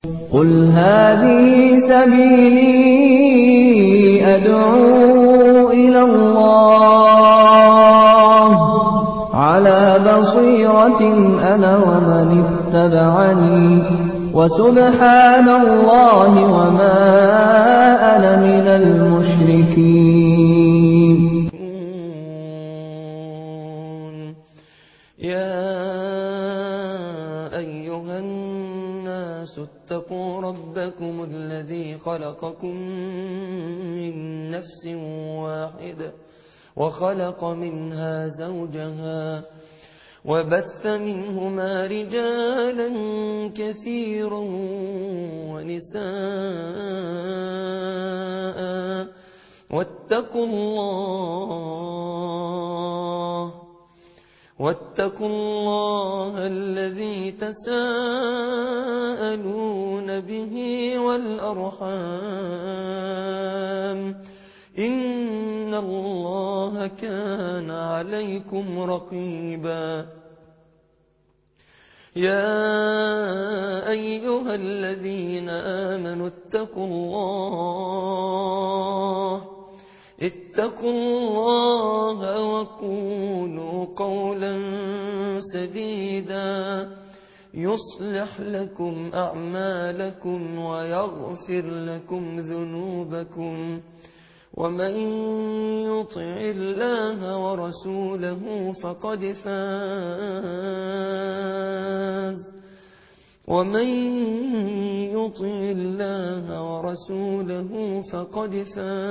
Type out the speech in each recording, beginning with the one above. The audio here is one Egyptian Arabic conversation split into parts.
قل هذه سبيلي أدعو إلى الله على بصيرة أنا ومن اتبعني وسبحان الله وما أنا من المشركين يا أيها الناس اتقوا ربكم الذي خلقكم من نفس واحدة وخلق منها زوجها وبث منهما رجالا كثيرا ونساء واتقوا الله واتقوا الله الذي تساءلون به والأرحام إن الله كان عليكم رقيبا يا أيها الذين آمنوا اتقوا الله اتقوا الله وقولوا قولا سديدا يصلح لكم أعمالكم ويغفر لكم ذنوبكم ومن يطع الله ورسوله فقد فاز ومن يطع الله ورسوله فقد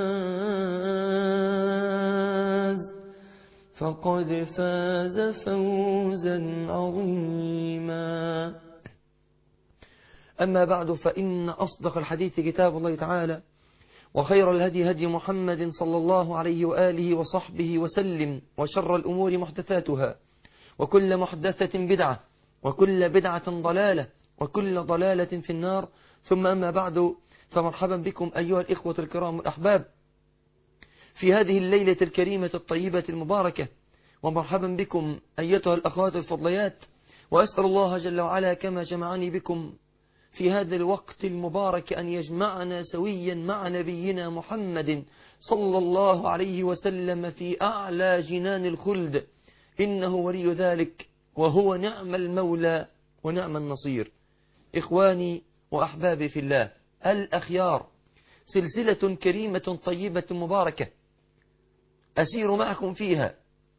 فاز فقد فاز فوزا عظيما أما بعد فإن أصدق الحديث كتاب الله تعالى وخير الهدي هدي محمد صلى الله عليه وآله وصحبه وسلم وشر الأمور محدثاتها وكل محدثة بدعة وكل بدعة ضلالة وكل ضلالة في النار ثم أما بعد فمرحبا بكم أيها الإخوة الكرام الأحباب في هذه الليلة الكريمة الطيبة المباركة ومرحبا بكم أيتها الأخوات الفضليات وأسأل الله جل وعلا كما جمعني بكم في هذا الوقت المبارك أن يجمعنا سويا مع نبينا محمد صلى الله عليه وسلم في أعلى جنان الخلد إنه ولي ذلك وهو نعم المولى ونعم النصير إخواني وأحبابي في الله الأخيار سلسلة كريمة طيبة مباركة أسير معكم فيها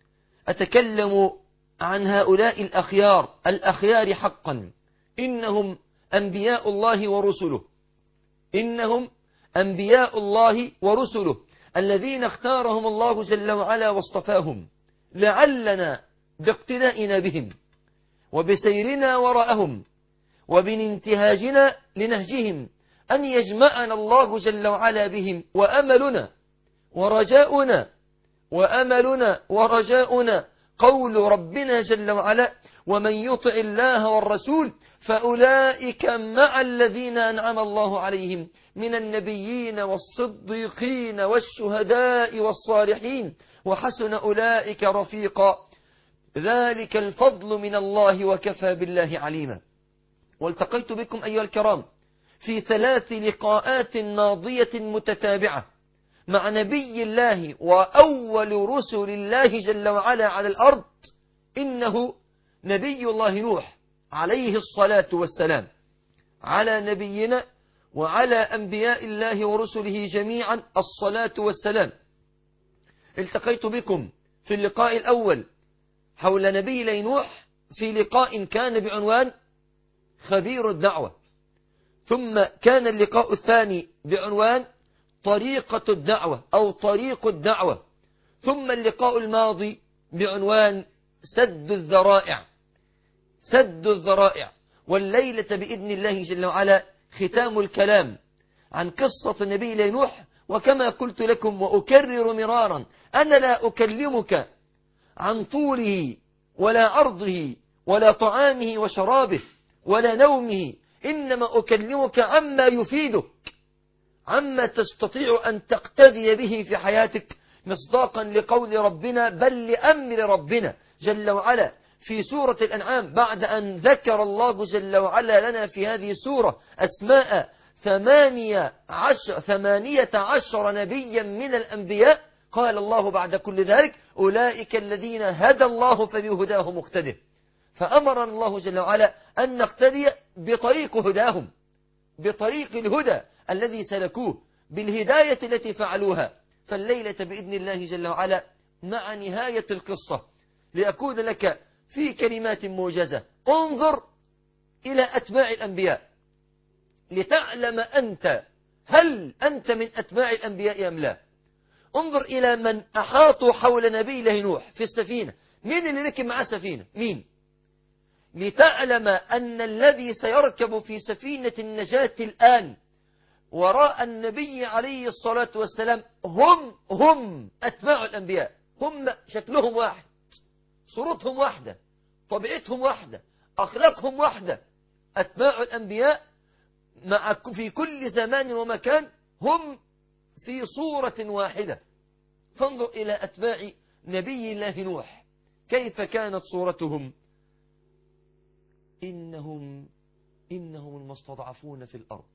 أتكلم عن هؤلاء الأخيار الأخيار حقا إنهم أنبياء الله ورسله إنهم أنبياء الله ورسله الذين اختارهم الله جل وعلا واصطفاهم لعلنا باقتدائنا بهم وبسيرنا وراءهم وبانتهاجنا لنهجهم أن يجمعنا الله جل وعلا بهم وأملنا ورجاؤنا وأملنا ورجاؤنا قول ربنا جل وعلا ومن يطع الله والرسول فأولئك مع الذين أنعم الله عليهم من النبيين والصديقين والشهداء والصالحين وحسن أولئك رفيقا ذلك الفضل من الله وكفى بالله عليما والتقيت بكم أيها الكرام في ثلاث لقاءات ماضية متتابعة مع نبي الله وأول رسل الله جل وعلا على الأرض إنه نبي الله نوح عليه الصلاة والسلام على نبينا وعلى أنبياء الله ورسله جميعا الصلاة والسلام التقيت بكم في اللقاء الأول حول نبي لينوح في لقاء كان بعنوان خبير الدعوة ثم كان اللقاء الثاني بعنوان طريقة الدعوة أو طريق الدعوة ثم اللقاء الماضي بعنوان سد الذرائع سد الذرائع والليلة بإذن الله جل وعلا ختام الكلام عن قصة النبي لينوح وكما قلت لكم وأكرر مرارا أنا لا أكلمك عن طوله ولا عرضه ولا طعامه وشرابه ولا نومه إنما أكلمك عما يفيدك عما تستطيع أن تقتدي به في حياتك مصداقا لقول ربنا بل لأمر ربنا جل وعلا في سورة الأنعام بعد أن ذكر الله جل وعلا لنا في هذه السورة أسماء ثمانية عشر, ثمانية عشر نبيا من الأنبياء قال الله بعد كل ذلك أولئك الذين هدى الله فبهداه مقتده فأمرنا الله جل وعلا أن نقتدي بطريق هداهم بطريق الهدى الذي سلكوه بالهداية التي فعلوها فالليلة بإذن الله جل وعلا مع نهاية القصة لأكون لك في كلمات موجزة انظر إلى أتباع الأنبياء لتعلم أنت هل أنت من أتباع الأنبياء أم لا انظر إلى من أحاطوا حول نبي الله نوح في السفينة مين اللي ركب معاه سفينة مين لتعلم أن الذي سيركب في سفينة النجاة الآن وراء النبي عليه الصلاة والسلام هم هم أتباع الأنبياء هم شكلهم واحد صورتهم واحدة طبيعتهم واحدة أخلاقهم واحدة أتباع الأنبياء مع في كل زمان ومكان هم في صورة واحدة فانظر إلى أتباع نبي الله نوح كيف كانت صورتهم إنهم إنهم المستضعفون في الأرض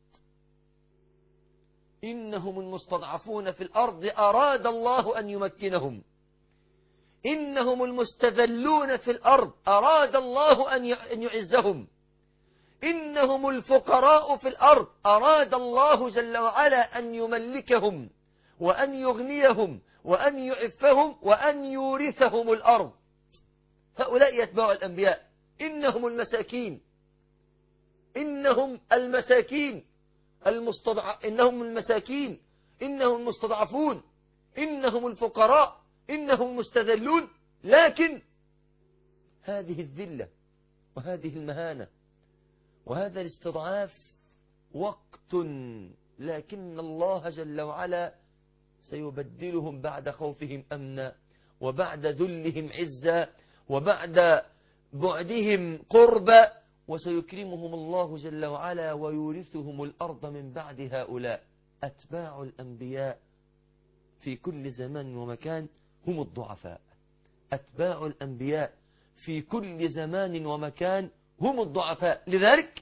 إنهم المستضعفون في الأرض أراد الله أن يمكنهم إنهم المستذلون في الأرض أراد الله أن يعزهم إنهم الفقراء في الأرض أراد الله جل وعلا أن يملكهم وأن يغنيهم وأن يعفهم وأن يورثهم الأرض هؤلاء يتبع الأنبياء إنهم المساكين إنهم المساكين المستضع... إنهم المساكين إنهم المستضعفون إنهم الفقراء إنهم المستذلون لكن هذه الذلة وهذه المهانة وهذا الاستضعاف وقت لكن الله جل وعلا سيبدلهم بعد خوفهم أمنا وبعد ذلهم عزا وبعد بعدهم قربا وسيكرمهم الله جل وعلا ويورثهم الأرض من بعد هؤلاء أتباع الأنبياء في كل زمان ومكان هم الضعفاء أتباع الأنبياء في كل زمان ومكان هم الضعفاء لذلك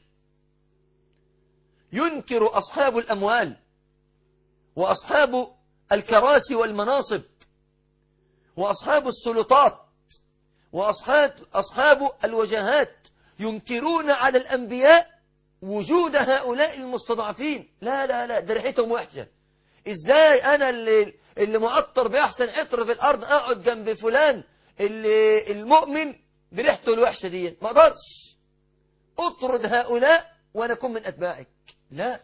ينكر أصحاب الأموال وأصحاب الكراسي والمناصب وأصحاب السلطات وأصحاب أصحاب الوجهات ينكرون على الأنبياء وجود هؤلاء المستضعفين لا لا لا ده ريحتهم وحشة ازاي انا اللي, اللي معطر بأحسن عطر في الارض اقعد جنب فلان اللي المؤمن بريحته الوحشة دي ما اقدرش اطرد هؤلاء وانا اكون من اتباعك لا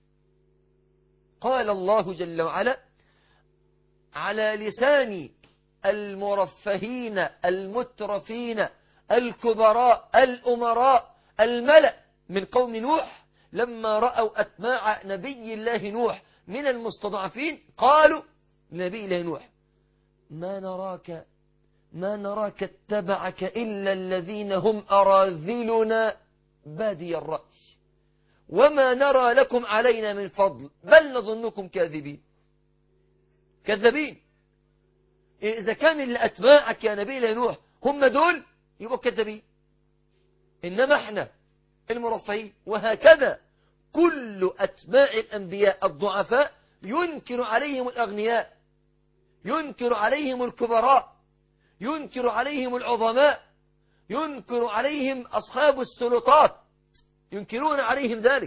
قال الله جل وعلا على لسان المرفهين المترفين الكبراء الأمراء الملأ من قوم نوح لما رأوا أتباع نبي الله نوح من المستضعفين قالوا نبي الله نوح ما نراك ما نراك اتبعك إلا الذين هم أراذلنا بادي الرأي وما نرى لكم علينا من فضل بل نظنكم كاذبين كذابين إذا كان اللي أتباعك يا نبي الله نوح هم دول يبقوا كذابين إنما احنا المرفهين وهكذا كل أتباع الأنبياء الضعفاء ينكر عليهم الأغنياء ينكر عليهم الكبراء ينكر عليهم العظماء ينكر عليهم أصحاب السلطات ينكرون عليهم ذلك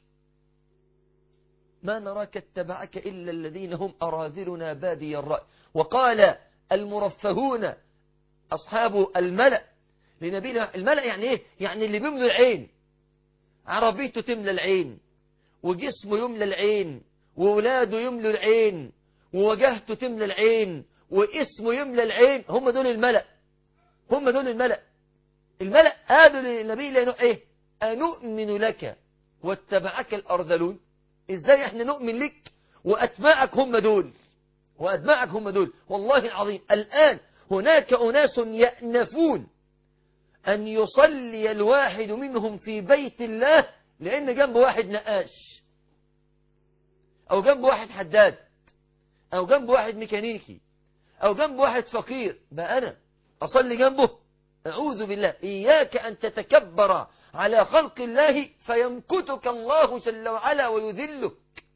ما نراك اتبعك إلا الذين هم أراذلنا بادي الرأي وقال المرفهون أصحاب الملأ لنبينا الملأ يعني إيه؟ يعني اللي بيملوا العين عربيته تملى العين وجسمه يملى العين وولاده يملوا العين ووجهته تملى العين واسمه يملى العين هم دول الملأ هم دول الملأ الملأ قالوا للنبي الله نوح ايه أنؤمن لك واتبعك الأرذلون ازاي احنا نؤمن لك وأتباعك هم دول وأتباعك هم دول والله العظيم الآن هناك أناس يأنفون أن يصلي الواحد منهم في بيت الله لأن جنب واحد نقاش أو جنب واحد حداد أو جنب واحد ميكانيكي أو جنب واحد فقير بقى أنا أصلي جنبه أعوذ بالله إياك أن تتكبر على خلق الله فيمكتك الله جل وعلا ويذلك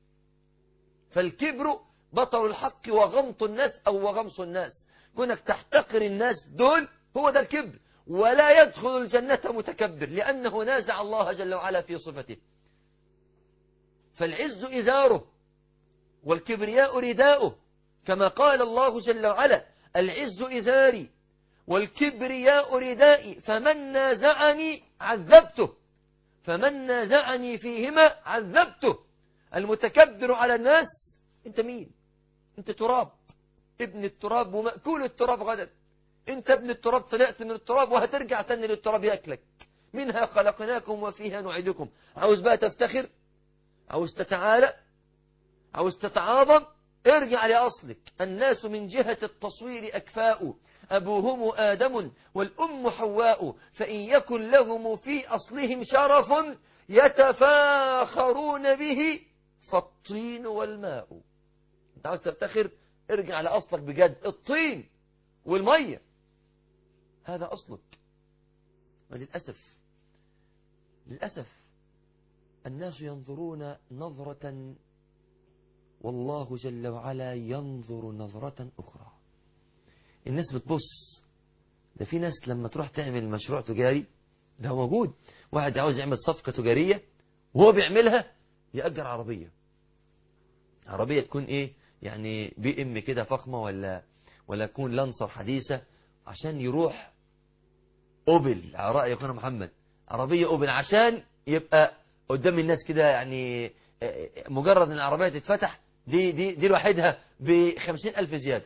فالكبر بطل الحق وغمط الناس أو وغمص الناس كونك تحتقر الناس دول هو ده الكبر ولا يدخل الجنة متكبر لأنه نازع الله جل وعلا في صفته فالعز إزاره والكبرياء رداؤه كما قال الله جل وعلا العز إزاري والكبرياء ردائي فمن نازعني عذبته فمن نازعني فيهما عذبته المتكبر على الناس انت مين انت تراب ابن التراب ومأكول التراب غدا انت ابن التراب طلعت من التراب وهترجع تاني للتراب ياكلك منها خلقناكم وفيها نعيدكم عاوز بقى تفتخر عاوز تتعالى عاوز تتعاظم ارجع لأصلك الناس من جهة التصوير أكفاء أبوهم آدم والأم حواء فإن يكن لهم في أصلهم شرف يتفاخرون به فالطين والماء انت عاوز تفتخر ارجع لأصلك بجد الطين والمية هذا أصلك وللأسف للأسف الناس ينظرون نظرة والله جل وعلا ينظر نظرة أخرى الناس بتبص ده في ناس لما تروح تعمل مشروع تجاري ده هو موجود واحد عاوز يعمل صفقة تجارية وهو بيعملها يأجر عربية عربية تكون ايه يعني بي ام كده فخمة ولا ولا تكون لانسر حديثة عشان يروح اوبل على رأي اخونا محمد عربية اوبل عشان يبقى قدام الناس كده يعني مجرد ان العربية تتفتح دي دي دي لوحدها ب ألف زيادة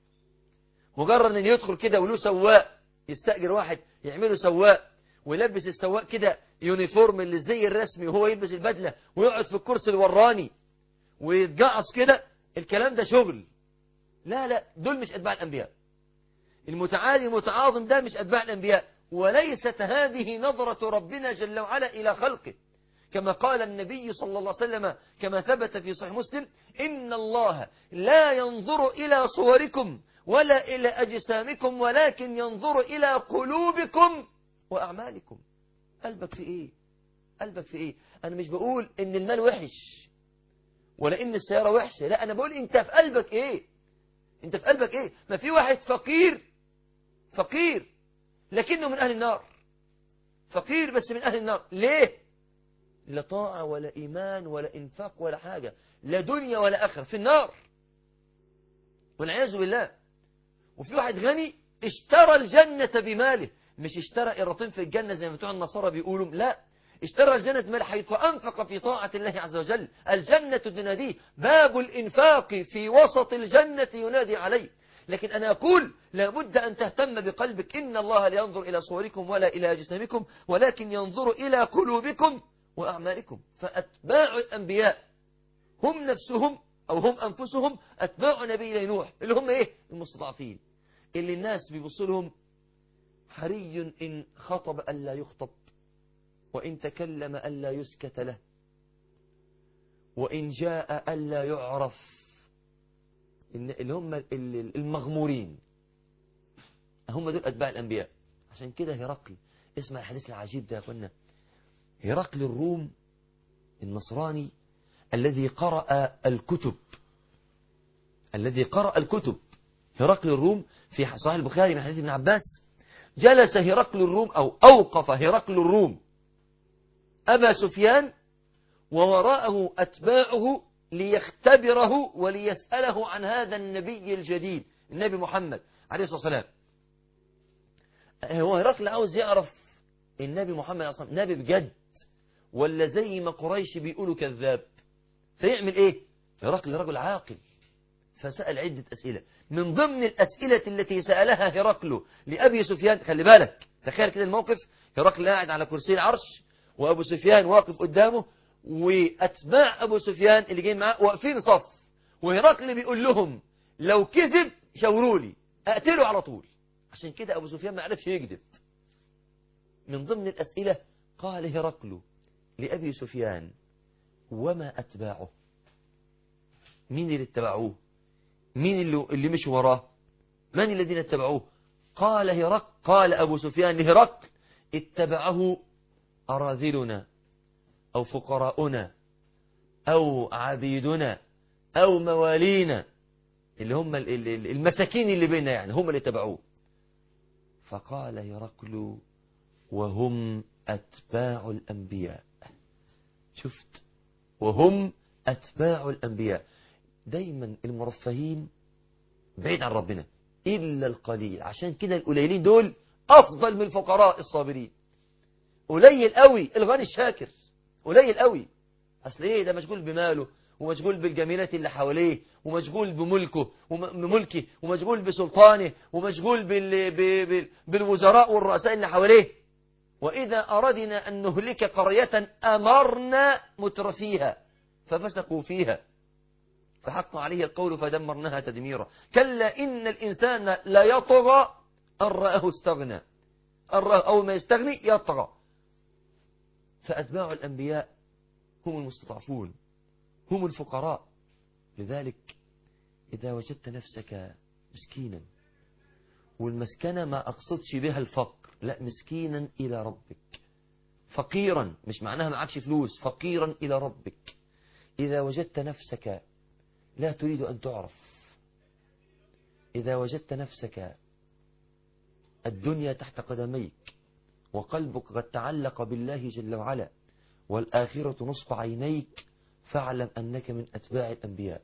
مجرد ان يدخل كده وله سواق يستأجر واحد يعمله سواق ويلبس السواق كده يونيفورم اللي زي الرسمي وهو يلبس البدلة ويقعد في الكرسي الوراني ويتجعص كده الكلام ده شغل لا لا دول مش أتباع الأنبياء المتعالي المتعاظم ده مش أتباع الأنبياء وليست هذه نظرة ربنا جل وعلا إلى خلقه كما قال النبي صلى الله عليه وسلم كما ثبت في صحيح مسلم إن الله لا ينظر إلى صوركم ولا إلى أجسامكم ولكن ينظر إلى قلوبكم وأعمالكم قلبك في إيه قلبك في إيه أنا مش بقول إن المال وحش ولا إن السيارة وحشة لا أنا بقول أنت في قلبك إيه أنت في قلبك إيه ما في واحد فقير فقير لكنه من أهل النار فقير بس من أهل النار ليه لا طاعة ولا إيمان ولا إنفاق ولا حاجة لا دنيا ولا آخرة في النار والعياذ بالله وفي واحد غني اشترى الجنة بماله مش اشترى قراطين في الجنة زي ما بتوع النصارى بيقولوا لا اشترى الجنة بماله حيث أنفق في طاعة الله عز وجل الجنة تناديه باب الإنفاق في وسط الجنة ينادي عليه لكن أنا أقول لابد أن تهتم بقلبك إن الله لا ينظر إلى صوركم ولا إلى أجسامكم ولكن ينظر إلى قلوبكم وأعمالكم فأتباع الأنبياء هم نفسهم أو هم أنفسهم أتباع نبي نوح اللي هم إيه المستضعفين اللي الناس بيبصوا لهم حري إن خطب ألا يخطب وإن تكلم ألا يسكت له وإن جاء ألا يعرف اللي هم المغمورين هم دول أتباع الأنبياء عشان كده هرقل اسمع الحديث العجيب ده يا أخوانا هرقل الروم النصراني الذي قرأ الكتب الذي قرأ الكتب هرقل الروم في صحيح البخاري من حديث ابن عباس جلس هرقل الروم أو أوقف هرقل الروم أبا سفيان ووراءه أتباعه ليختبره وليسأله عن هذا النبي الجديد النبي محمد عليه الصلاة والسلام هو هرقل عاوز يعرف النبي محمد عليه الصلاة والسلام نبي بجد ولا زي ما قريش بيقولوا كذاب فيعمل ايه هرقل رجل عاقل فسأل عدة أسئلة من ضمن الأسئلة التي سألها هرقل لأبي سفيان خلي بالك تخيل كده الموقف هرقل قاعد على كرسي العرش وأبو سفيان واقف قدامه وأتباع أبو سفيان اللي جايين معاه واقفين صف وهرقل بيقول لهم لو كذب شاوروا لي أقتله على طول عشان كده أبو سفيان ما عرفش يكذب من ضمن الأسئلة قال هرقل لأبي سفيان وما أتباعه مين اللي اتبعوه مين اللي, اللي مشوا وراه من الذين اتبعوه قال هرق قال أبو سفيان لهرقل اتبعه أراذلنا أو فقراؤنا أو عبيدنا أو موالينا اللي هم ال- ال- ال- المساكين اللي بيننا يعني هم اللي تبعوه فقال هرقل وهم أتباع الأنبياء شفت وهم أتباع الأنبياء دايما المرفهين بعيد عن ربنا إلا القليل عشان كده القليلين دول أفضل من الفقراء الصابرين قليل قوي الغني الشاكر قليل قوي أصل إيه ده مشغول بماله ومشغول بالجميلات اللي حواليه ومشغول بملكه وملكه ومشغول بسلطانه ومشغول بال... ب... ب... بالوزراء والرؤساء اللي حواليه وإذا أردنا أن نهلك قرية أمرنا مترفيها ففسقوا فيها فحق عليه القول فدمرناها تدميرا كلا إن الإنسان لا يطغى أن رآه استغنى أن رآه أول ما يستغني يطغى فأتباع الأنبياء هم المستضعفون هم الفقراء لذلك إذا وجدت نفسك مسكينا والمسكنة ما أقصدش بها الفقر لا مسكينا إلى ربك فقيرا مش معناها معكش فلوس فقيرا إلى ربك إذا وجدت نفسك لا تريد أن تعرف إذا وجدت نفسك الدنيا تحت قدميك وقلبك قد تعلق بالله جل وعلا والآخرة نصب عينيك فاعلم أنك من أتباع الأنبياء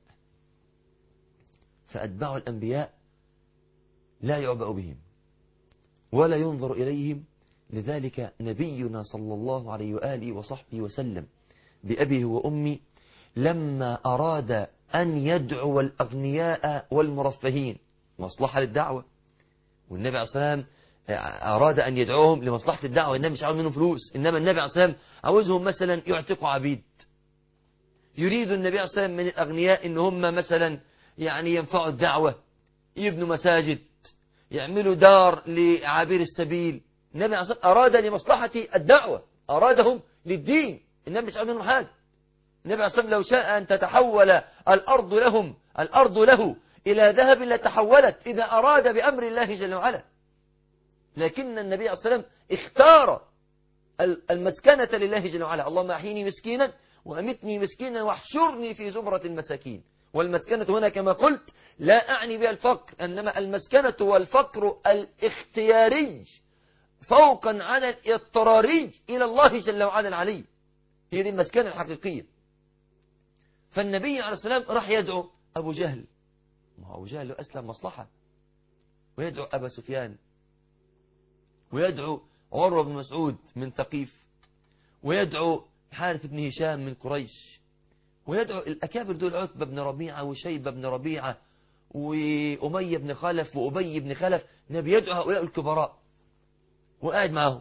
فأتباع الأنبياء لا يعبأ بهم ولا ينظر إليهم لذلك نبينا صلى الله عليه وآله وصحبه وسلم بأبيه وأمي لما أراد أن يدعو الأغنياء والمرفهين مصلحة للدعوة والنبي عليه السلام أراد أن يدعوهم لمصلحة الدعوة النبي مش عاوز منهم فلوس إنما النبي عليه السلام عاوزهم مثلا يعتقوا عبيد يريد النبي عليه السلام من الأغنياء إن هم مثلا يعني ينفعوا الدعوة يبنوا مساجد يعملوا دار لعابر السبيل النبي عليه السلام أراد لمصلحة الدعوة أرادهم للدين النبي مش عاوز منهم حاجة النبي عليه السلام لو شاء أن تتحول الأرض لهم الأرض له إلى ذهب لتحولت إذا أراد بأمر الله جل وعلا لكن النبي عليه الصلاة والسلام اختار المسكنة لله جل وعلا اللهم أحيني مسكينا وأمتني مسكينا واحشرني في زمرة المساكين والمسكنة هنا كما قلت لا أعني بها الفقر إنما المسكنة والفقر الاختياري فوقا على الاضطراري إلى الله جل وعلا العلي هي دي المسكنة الحقيقية فالنبي عليه السلام راح يدعو أبو جهل ما هو أبو جهل له أسلم مصلحة ويدعو أبا سفيان ويدعو عروة بن مسعود من ثقيف ويدعو حارث بن هشام من قريش ويدعو الأكابر دول عتبة بن ربيعة وشيبة بن ربيعة وأمية بن خلف وأبي بن خلف نبي يدعو هؤلاء الكبراء وقاعد معهم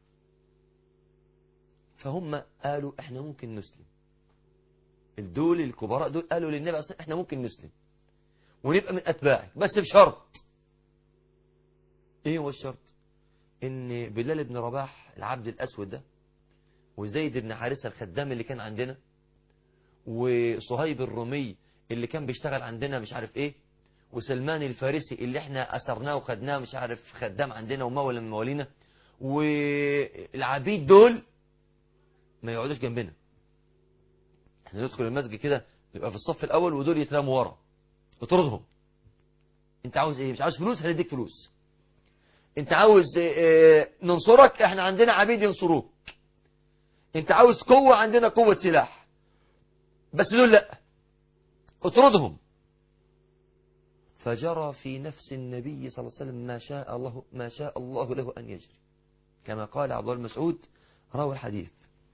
فهم قالوا احنا ممكن نسلم الدول الكبراء دول قالوا للنبي عليه الصلاة احنا ممكن نسلم ونبقى من أتباعك بس بشرط ايه هو الشرط ان بلال بن رباح العبد الأسود ده وزيد بن حارثة الخدام اللي كان عندنا وصهيب الرومي اللي كان بيشتغل عندنا مش عارف ايه وسلمان الفارسي اللي احنا أسرناه وخدناه مش عارف خدام عندنا ومولى من موالينا والعبيد دول ما يقعدوش جنبنا احنا ندخل المسجد كده نبقى في الصف الأول ودول يترموا ورا اطردهم انت عاوز ايه مش عاوز فلوس هنديك فلوس انت عاوز اه ننصرك احنا عندنا عبيد ينصروك انت عاوز قوة عندنا قوة سلاح بس دول لا اطردهم فجرى في نفس النبي صلى الله عليه وسلم ما شاء الله ما شاء الله له أن يجري كما قال عبد الله المسعود روى الحديث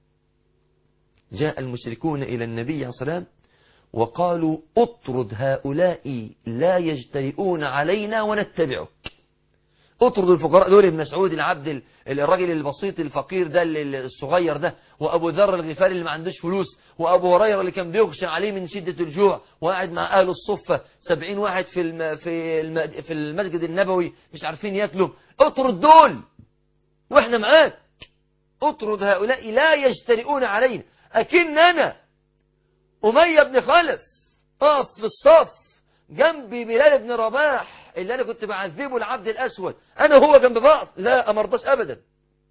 جاء المشركون إلى النبي عليه الصلاة والسلام وقالوا اطرد هؤلاء لا يجترئون علينا ونتبعك اطرد الفقراء دول ابن مسعود العبد الراجل البسيط الفقير ده الصغير ده وابو ذر الغفاري اللي ما عندوش فلوس وابو هريره اللي كان بيغشى عليه من شده الجوع وقاعد مع اهل الصفه سبعين واحد في الم في الم في المسجد النبوي مش عارفين ياكلوا اطرد دول واحنا معاك اطرد هؤلاء لا يجترئون علينا اكن انا اميه بن خلف اقف في الصف جنبي بلال بن رباح اللي أنا كنت بعذبه العبد الأسود أنا وهو جنب بعض لا أمرضاش أبدا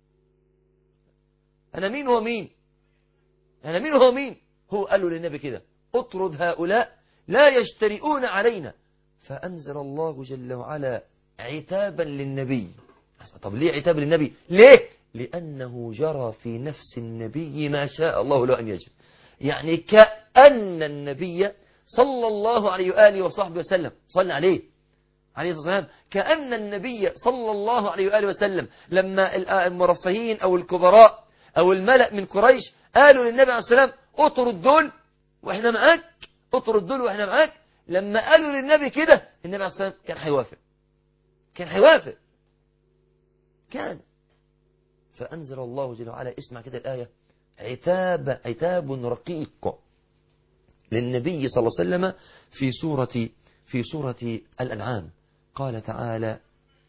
أنا مين هو مين أنا مين هو مين هو قال له للنبي كده اطرد هؤلاء لا يجترئون علينا فأنزل الله جل وعلا عتابا للنبي طب ليه عتاب للنبي ليه لأنه جرى في نفس النبي ما شاء الله له أن يجري يعني كأن النبي صلى الله عليه وآله وصحبه وسلم صلى عليه عليه الصلاة والسلام كأن النبي صلى الله عليه وآله وسلم لما المرفهين أو الكبراء أو الملأ من قريش قالوا للنبي عليه الصلاة والسلام اطرد دول واحنا معاك اطرد دول واحنا معاك لما قالوا للنبي كده النبي عليه الصلاة والسلام كان هيوافق كان هيوافق كان فأنزل الله جل وعلا اسمع كده الآية عتاب عتاب رقيق للنبي صلى الله عليه وسلم في سورة في سورة الأنعام قال تعالى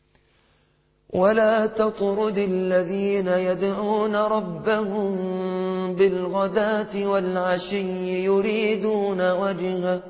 ولا تطرد الذين يدعون ربهم بالغداة والعشي يريدون وجهه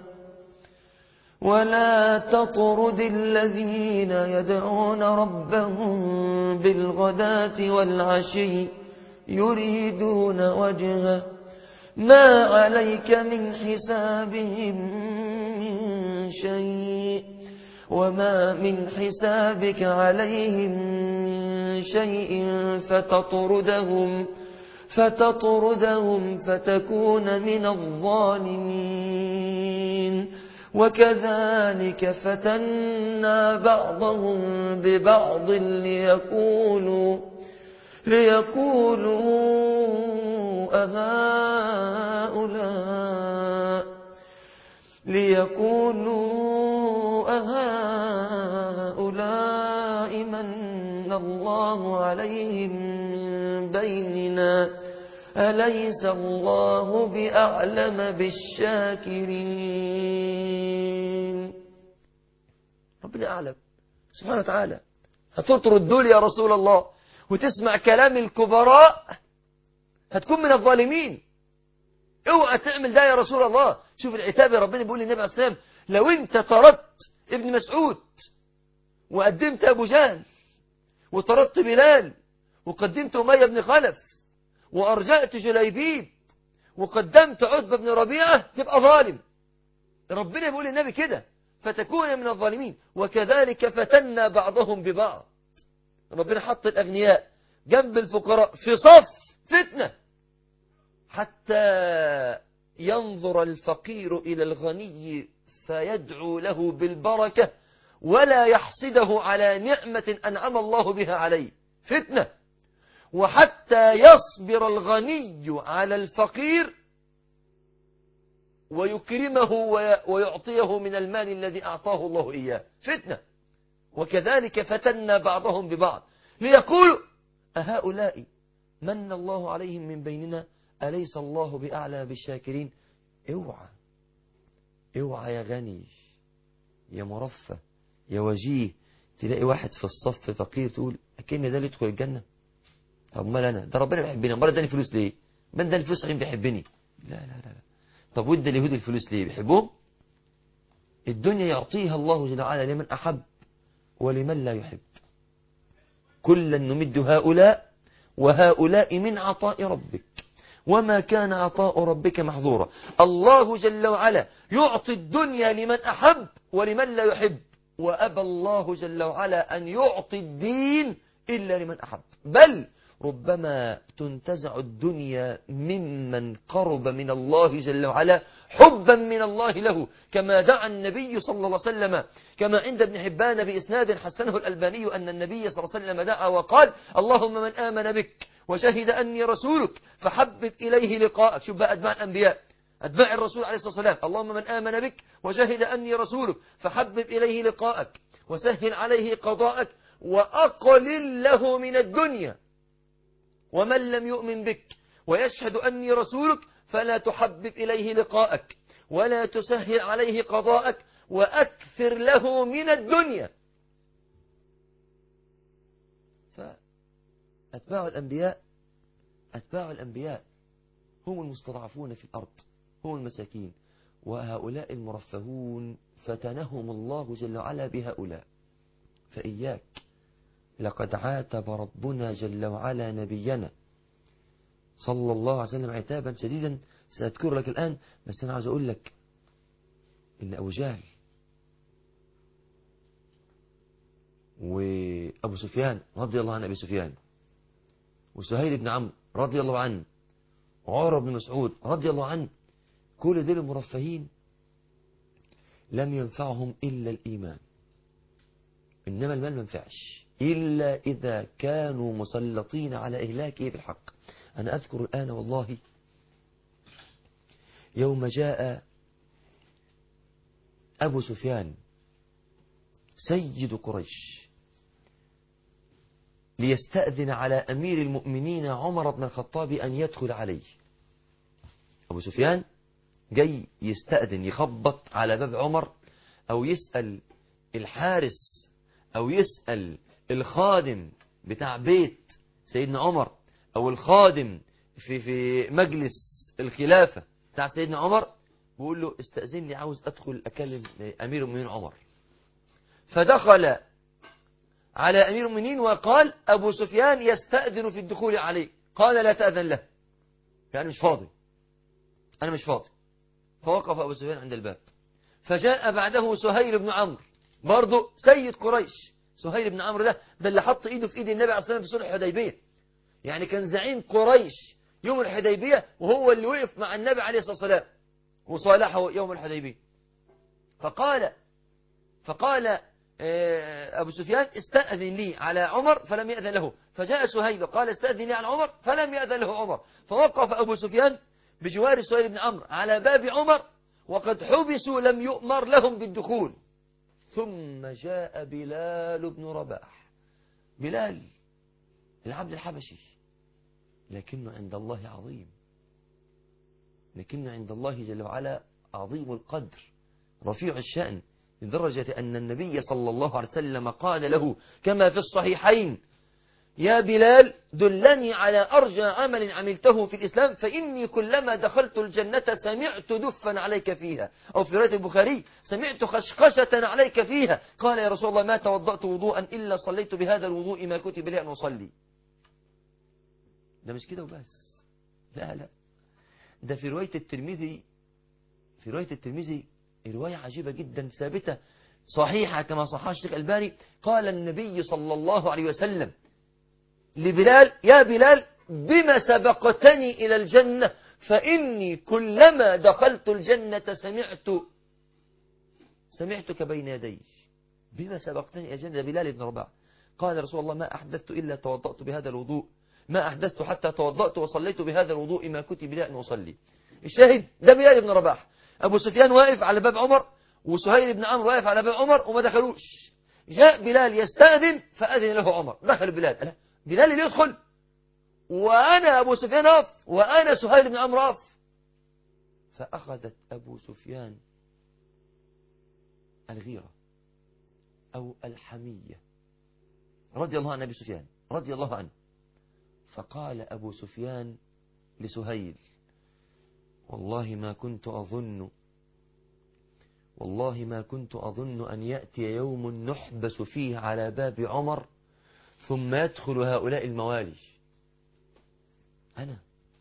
ولا تطرد الذين يدعون ربهم بالغداة والعشي يريدون وجهه ما عليك من حسابهم من شيء وما من حسابك عليهم من شيء فتطردهم فتطردهم فتكون من الظالمين وكذلك فتنا بعضهم ببعض ليقولوا ليقولوا أهؤلاء ليقولوا أهؤلاء من الله عليهم من بيننا أليس الله بأعلم بالشاكرين ربنا أعلم سبحانه وتعالى هتطرد دول يا رسول الله وتسمع كلام الكبراء هتكون من الظالمين اوعى تعمل ده يا رسول الله شوف العتاب يا ربنا بيقول للنبي عليه السلام لو انت طردت ابن مسعود وقدمت ابو جهل وطردت بلال وقدمت اميه بن خلف وارجأت جليبيب وقدمت عتبه بن ربيعه تبقى ظالم ربنا بيقول للنبي كده فتكون من الظالمين وكذلك فتنا بعضهم ببعض ربنا حط الاغنياء جنب الفقراء في صف فتنه حتى ينظر الفقير إلى الغني فيدعو له بالبركة ولا يحسده على نعمة أنعم الله بها عليه فتنة وحتى يصبر الغني على الفقير ويكرمه ويعطيه من المال الذي أعطاه الله إياه فتنة وكذلك فتنا بعضهم ببعض ليقولوا أهؤلاء من الله عليهم من بيننا أليس الله بأعلى بالشاكرين اوعى اوعى يا غني يا مرفه يا وجيه تلاقي واحد في الصف فقير تقول أكن ده اللي يدخل الجنة طب مال أنا ده ربنا بيحبني امال اداني فلوس ليه من ده الفلوس عين بيحبني لا لا لا, لا. طب وادى اليهود الفلوس ليه بيحبهم الدنيا يعطيها الله جل وعلا لمن أحب ولمن لا يحب كلا نمد هؤلاء وهؤلاء من عطاء ربك وما كان عطاء ربك محظورا الله جل وعلا يعطي الدنيا لمن أحب ولمن لا يحب وأبى الله جل وعلا أن يعطي الدين إلا لمن أحب بل ربما تنتزع الدنيا ممن قرب من الله جل وعلا حبا من الله له كما دعا النبي صلى الله عليه وسلم كما عند ابن حبان بإسناد حسنه الألباني أن النبي صلى الله عليه وسلم دعا وقال اللهم من آمن بك وشهد أني رسولك فحبب إليه لقاءك شوف بقى أتباع الأنبياء أتباع الرسول عليه الصلاة والسلام اللهم من آمن بك وشهد أني رسولك فحبب إليه لقاءك وسهل عليه قضاءك وأقلل له من الدنيا ومن لم يؤمن بك ويشهد أني رسولك فلا تحبب إليه لقاءك ولا تسهل عليه قضاءك وأكثر له من الدنيا فأتباع الأنبياء أتباع الأنبياء هم المستضعفون في الأرض هم المساكين وهؤلاء المرفهون فتنهم الله جل وعلا بهؤلاء فإياك لقد عاتب ربنا جل وعلا نبينا صلى الله عليه وسلم عتابا شديدا سأذكر لك الآن بس أنا عاوز أقول لك إن أبو جهل وأبو سفيان رضي الله عن أبي سفيان وسهيل بن عمرو رضي الله عنه وعمر بن مسعود رضي الله عنه كل دول المرفهين لم ينفعهم إلا الإيمان إنما المال ما ينفعش إلا إذا كانوا مسلطين على إهلاكه بالحق أنا أذكر الآن والله يوم جاء أبو سفيان سيد قريش ليستأذن على أمير المؤمنين عمر بن الخطاب أن يدخل عليه أبو سفيان جاي يستأذن يخبط على باب عمر أو يسأل الحارس أو يسأل الخادم بتاع بيت سيدنا عمر أو الخادم في في مجلس الخلافة بتاع سيدنا عمر بيقول له استأذن لي عاوز أدخل أكلم أمير المؤمنين عمر فدخل على أمير المؤمنين وقال أبو سفيان يستأذن في الدخول عليه قال لا تأذن له يعني مش فاضي أنا مش فاضي فوقف أبو سفيان عند الباب فجاء بعده سهيل بن عمرو برضه سيد قريش سهيل بن عمرو ده ده اللي حط ايده في ايد النبي عليه الصلاه والسلام في صلح الحديبيه يعني كان زعيم قريش يوم الحديبيه وهو اللي وقف مع النبي عليه الصلاه والسلام وصالحه يوم الحديبيه فقال فقال أبو سفيان استأذن لي على عمر فلم يأذن له فجاء سهيل قال استأذن لي على عمر فلم يأذن له عمر فوقف أبو سفيان بجوار سهيل بن عمرو على باب عمر وقد حبسوا لم يؤمر لهم بالدخول ثم جاء بلال بن رباح بلال العبد الحبشي لكنه عند الله عظيم لكنه عند الله جل وعلا عظيم القدر رفيع الشأن لدرجة أن النبي صلى الله عليه وسلم قال له كما في الصحيحين يا بلال دلني على أرجى عمل عملته في الإسلام فإني كلما دخلت الجنة سمعت دفا عليك فيها أو في رواية البخاري سمعت خشخشة عليك فيها قال يا رسول الله ما توضأت وضوءا إلا صليت بهذا الوضوء ما كتب لي أن أصلي ده مش كده وبس لا لا ده في رواية الترمذي في رواية الترمذي رواية عجيبة جدا ثابتة صحيحة كما صحها الشيخ الباني قال النبي صلى الله عليه وسلم لبلال يا بلال بما سبقتني إلى الجنة فإني كلما دخلت الجنة سمعت سمعتك بين يدي بما سبقتني إلى الجنة بلال بن رباح قال رسول الله ما أحدثت إلا توضأت بهذا الوضوء ما أحدثت حتى توضأت وصليت بهذا الوضوء ما كتب لي أن أصلي الشاهد ده بلال بن رباح أبو سفيان واقف على باب عمر وسهيل بن عمرو واقف على باب عمر وما دخلوش جاء بلال يستأذن فأذن له عمر دخل بلال ألا بلال اللي يدخل وأنا أبو سفيان أقف وأنا سهيل بن عمرو أقف فأخذت أبو سفيان الغيرة أو الحمية رضي الله عن أبي سفيان رضي الله عنه فقال أبو سفيان لسهيل والله ما كنت أظن والله ما كنت أظن أن يأتي يوم نحبس فيه على باب عمر ثم يدخل هؤلاء الموالي أنا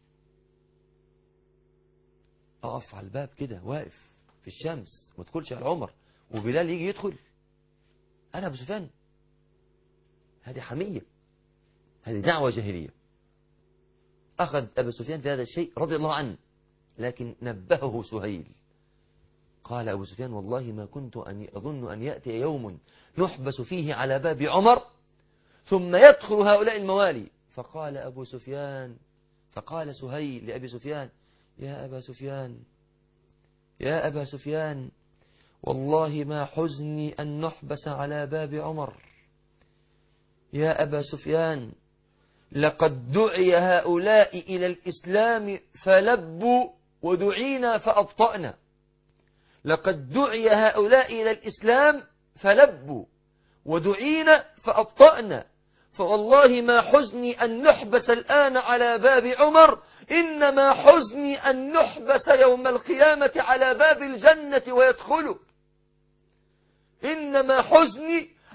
أقف على الباب كده واقف في الشمس ما تدخلش على عمر وبلال يجي يدخل أنا أبو سفيان هذه حمية هذه دعوة جاهلية أخذ أبو سفيان في هذا الشيء رضي الله عنه لكن نبهه سهيل قال أبو سفيان والله ما كنت أن أظن أن يأتي يوم نحبس فيه على باب عمر ثم يدخل هؤلاء الموالي فقال أبو سفيان فقال سهيل لأبي سفيان يا أبا سفيان يا أبا سفيان والله ما حزني أن نحبس على باب عمر يا أبا سفيان لقد دعي هؤلاء إلى الإسلام فلبوا ودعينا فأبطأنا لقد دعي هؤلاء إلى الإسلام فلبوا ودعينا فأبطأنا فوالله ما حزني أن نحبس الآن على باب عمر إنما حزني أن نحبس يوم القيامة على باب الجنة ويدخلوا إنما حزني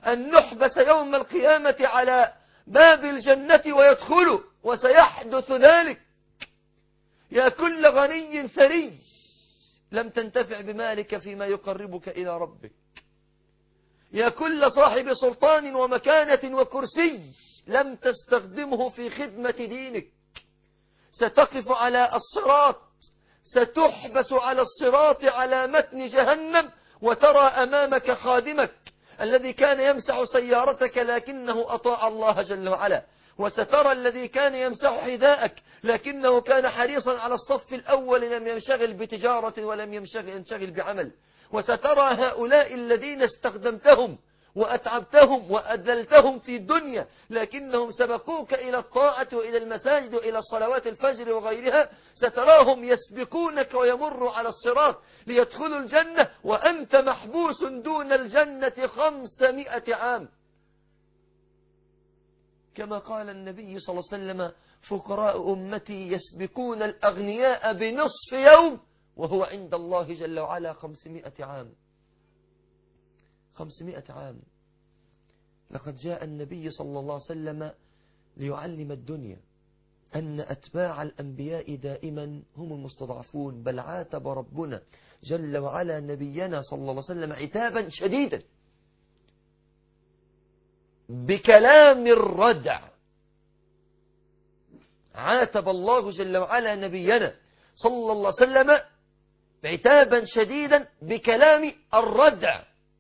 أن نحبس يوم القيامة على باب الجنة ويدخلوا وسيحدث ذلك يا كل غني ثري لم تنتفع بمالك فيما يقربك إلى ربك يا كل صاحب سلطان ومكانة وكرسي لم تستخدمه في خدمة دينك ستقف على الصراط ستحبس على الصراط على متن جهنم وترى أمامك خادمك الذي كان يمسح سيارتك لكنه أطاع الله جل وعلا وسترى الذي كان يمسح حذاءك لكنه كان حريصا على الصف الأول لم ينشغل بتجارة ولم ينشغل ينشغل بعمل وسترى هؤلاء الذين استخدمتهم وأتعبتهم وأذلتهم في الدنيا لكنهم سبقوك إلى الطاعة وإلى المساجد وإلى صلوات الفجر وغيرها ستراهم يسبقونك ويمروا على الصراط ليدخلوا الجنة وأنت محبوس دون الجنة خمسمائة عام كما قال النبي صلى الله عليه وسلم فقراء أمتي يسبقون الأغنياء بنصف يوم وهو عند الله جل وعلا خمسمائة عام خمسمائة عام لقد جاء النبي صلى الله عليه وسلم ليعلم الدنيا أن أتباع الأنبياء دائما هم المستضعفون بل عاتب ربنا جل وعلا نبينا صلى الله عليه وسلم عتابا شديدا بكلام الردع عاتب الله جل وعلا نبينا صلى الله عليه وسلم عتابا شديدا بكلام الردع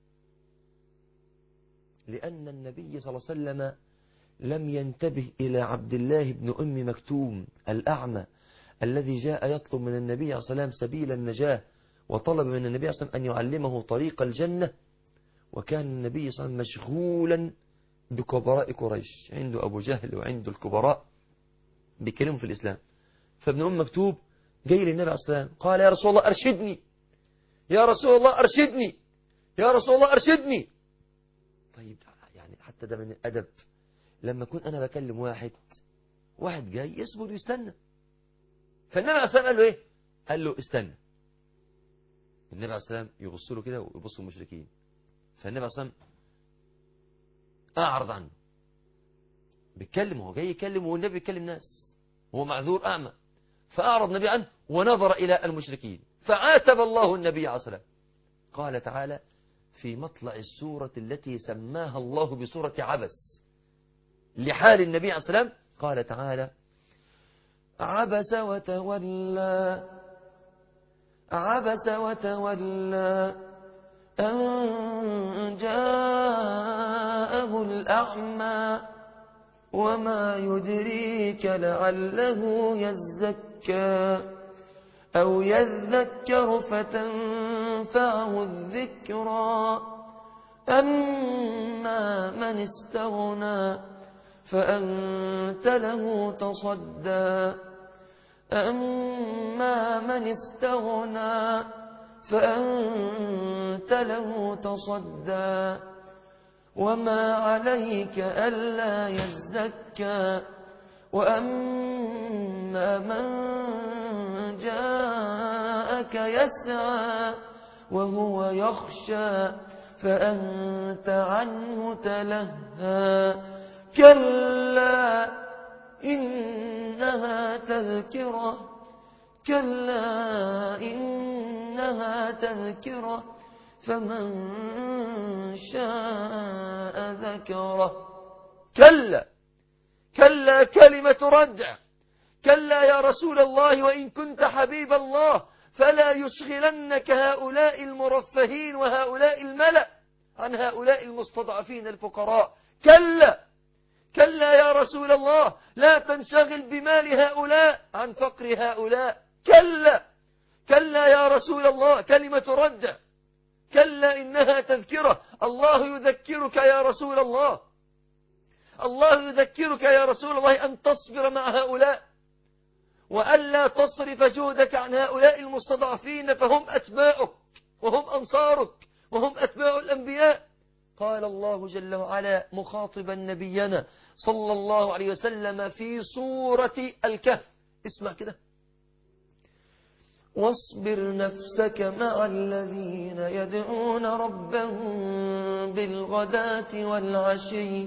لأن النبي صلى الله عليه وسلم لم ينتبه إلى عبد الله بن أم مكتوم الأعمى الذي جاء يطلب من النبي عليه الصلاة والسلام سبيل النجاة وطلب من النبي عليه الصلاة والسلام أن يعلمه طريق الجنة وكان النبي صلى الله عليه وسلم مشغولا بكبراء قريش عنده أبو جهل وعنده الكبراء بيكلموا في الإسلام فابن أم مكتوب جاي للنبي عليه الصلاة والسلام قال يا رسول الله أرشدني يا رسول الله أرشدني يا رسول الله أرشدني طيب يعني حتى ده من الأدب لما أكون أنا بكلم واحد واحد جاي يصبر ويستنى فالنبي عليه الصلاة والسلام قال له إيه قال له استنى النبي عليه الصلاة والسلام يبص له كده ويبص المشركين فالنبي عليه الصلاة والسلام أعرض عنه بيتكلم هو جاي يكلم والنبي بيتكلم ناس هو معذور أعمى فأعرض النبي عنه ونظر إلى المشركين فعاتب الله النبي عليه الصلاة قال تعالى في مطلع السورة التي سماها الله بسورة عبس لحال النبي عليه الصلاة قال تعالى عبس وتولى عبس وتولى أن جاءه الأعمى وما يدريك لعله يزكى أو يذكر فتنفعه الذكرى أما من استغنى فأنت له تصدى أما من استغنى فأنت له تصدى وما عليك ألا يزكى وأما من جاءك يسعى وهو يخشى فأنت عنه تلهى كلا إنها تذكرة كلا إنها تذكرة فمن شاء ذكره كلا كلا كلمة ردع كلا يا رسول الله وإن كنت حبيب الله فلا يشغلنك هؤلاء المرفهين وهؤلاء الملأ عن هؤلاء المستضعفين الفقراء كلا كلا يا رسول الله لا تنشغل بمال هؤلاء عن فقر هؤلاء كلا كلا يا رسول الله كلمة ردع كلا إنها تذكرة الله يذكرك يا رسول الله الله يذكرك يا رسول الله أن تصبر مع هؤلاء وألا تصرف جهدك عن هؤلاء المستضعفين فهم أتباعك وهم أنصارك وهم أتباع الأنبياء قال الله جل وعلا مخاطبا نبينا صلى الله عليه وسلم في سورة الكهف اسمع كده واصبر نفسك مع الذين يدعون ربهم بالغداة والعشي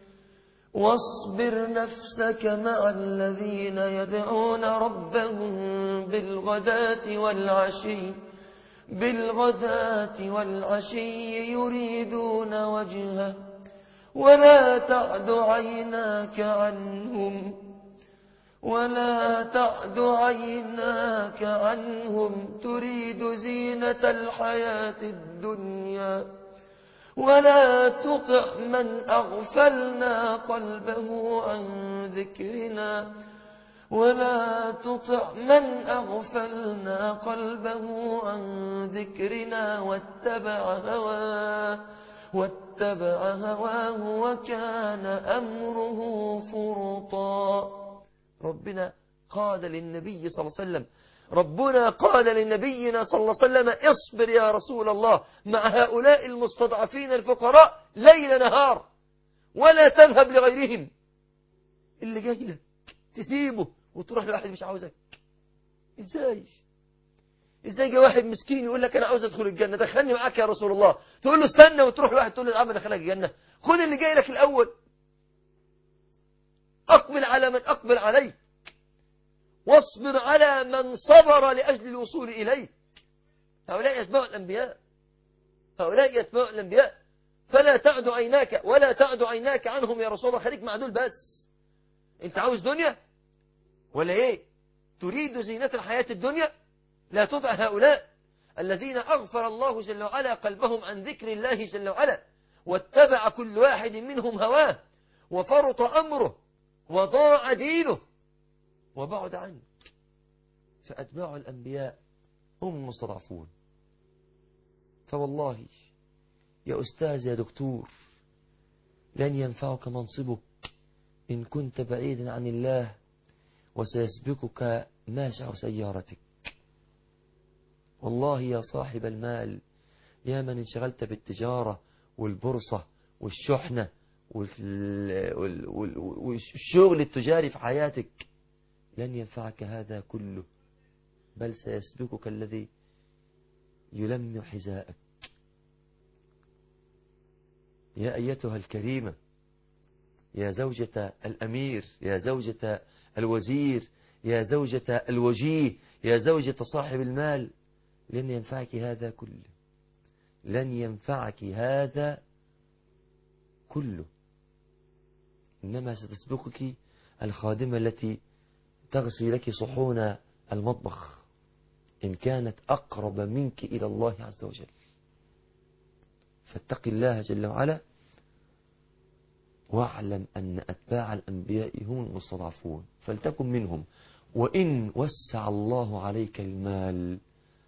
واصبر نفسك مع الذين يدعون ربهم بالغداة والعشي بالغداة والعشي يريدون وجهه ولا تعد عيناك عنهم ولا تعد عيناك عنهم تريد زينة الحياة الدنيا ولا تطع من أغفلنا قلبه عن ذكرنا ولا تطع من أغفلنا قلبه عن ذكرنا واتبع هواه واتبع هواه وكان أمره فرطا ربنا قال للنبي صلى الله عليه وسلم ربنا قال لنبينا صلى الله عليه وسلم اصبر يا رسول الله مع هؤلاء المستضعفين الفقراء ليل نهار ولا تذهب لغيرهم اللي جاي لك تسيبه وتروح لواحد مش عاوزك ازاي ازاي جاي واحد مسكين يقول لك انا عاوز ادخل الجنه دخلني معاك يا رسول الله تقول له استنى وتروح لواحد تقول له يا عم دخلك الجنه خد اللي جاي لك الاول اقبل على من اقبل عليك واصبر على من صبر لاجل الوصول اليك هؤلاء يتبعوا الانبياء هؤلاء يتبعوا الانبياء فلا تعد عيناك ولا تعد عيناك عنهم يا رسول الله خليك مع دول بس انت عاوز دنيا ولا ايه تريد زينة الحياة الدنيا لا تطع هؤلاء الذين أغفر الله جل وعلا قلبهم عن ذكر الله جل وعلا واتبع كل واحد منهم هواه وفرط أمره وضاع دينه وبعد عنك فأتباع الأنبياء هم المستضعفون فوالله يا أستاذ يا دكتور لن ينفعك منصبك إن كنت بعيدا عن الله وسيسبقك ماشع سيارتك والله يا صاحب المال يا من انشغلت بالتجارة والبورصة والشحنة والشغل التجاري في حياتك لن ينفعك هذا كله بل سيسبقك الذي يلم حذاءك يا أيتها الكريمة يا زوجة الأمير يا زوجة الوزير يا زوجة الوجيه يا زوجة صاحب المال لن ينفعك هذا كله لن ينفعك هذا كله إنما ستسبقك الخادمة التي تغسل لك صحون المطبخ إن كانت أقرب منك إلى الله عز وجل فاتق الله جل وعلا واعلم أن أتباع الأنبياء هم المستضعفون فلتكن منهم وإن وسع الله عليك المال